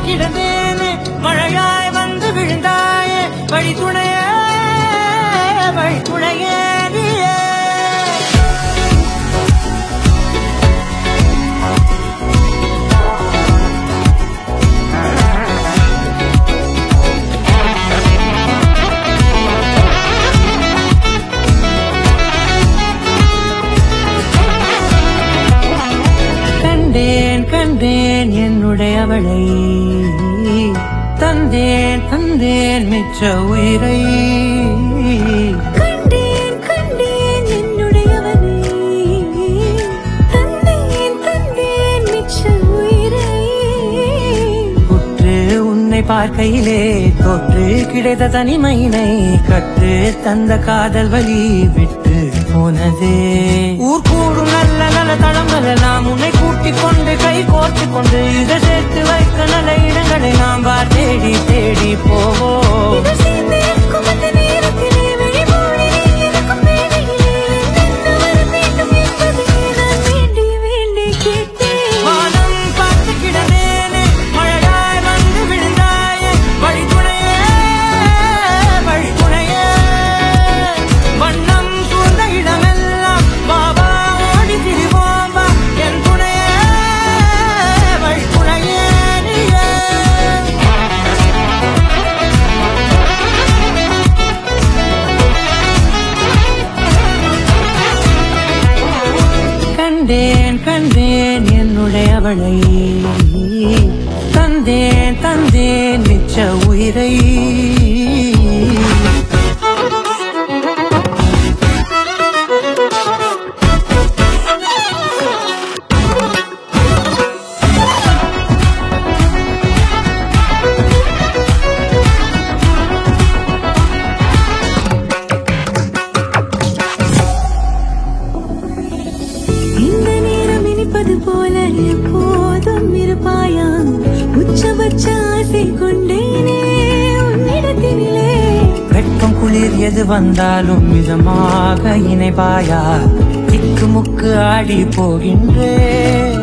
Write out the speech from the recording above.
கிடந்தேனே மழையாய் வந்து விழுந்தாயே வழி துணையே வழி துணையே நீயே கண்டேன் கண்டேன் என்னுடைய அவளை தந்தேன் தந்தேன் மிச்ச உயிரை கண்டேன் கண்டேன் என்னுடையவனை தந்தேன் தந்தேன் மிச்ச உயிரை உற்று உன்னை பார்க்கையிலே தொற்று கிடைத்த தனிமையினை கற்று தந்த காதல் வழி விட்டு போனதே ஊர் கூடும் நல்ல நல்ல தளங்கள் எல்லாம் உன்னை கூட்டிக் கொண்டு கை கோர்த்து கொண்டு இதை சேர்த்து வைக்க நல்ல இடங்களை நாம் பார் தேடி தேடி போவோம் இது சேர்ந்து இருக்கும் அந்த நேரத்திலே விழிமூடி நீ இருக்கும் வேளையிலே என்ன வர வேண்டும் என்பதை நான் வேண்டி வேண்டி கேட்டேன் வானம் பார்த்து கிடந்தேனே மழையாய் வந்து விழுந்தாயே வழி துணையே வழி துணையே வண்ணம் சூழ்ந்த இடமெல்லாம் பாபா ஓடி திரிவோம் வா என் துணையே வழி துணையே நீயே கண்டேன் கண்டேன் என்னுடைய அவளை தந்தேன் தந்தேன் மிச்ச உயிரை இந்த நேரம் இனிப்பது போல எப்போதும் இருப்பாயா உச்சபட்ச ஆசை கொண்டேனே உன்னிடத்தினிலே வெட்கம் குளிர் எது வந்தாலும் மிதமாக இணைப்பாயா திக்கு முக்கு ஆடி போகின்றேன்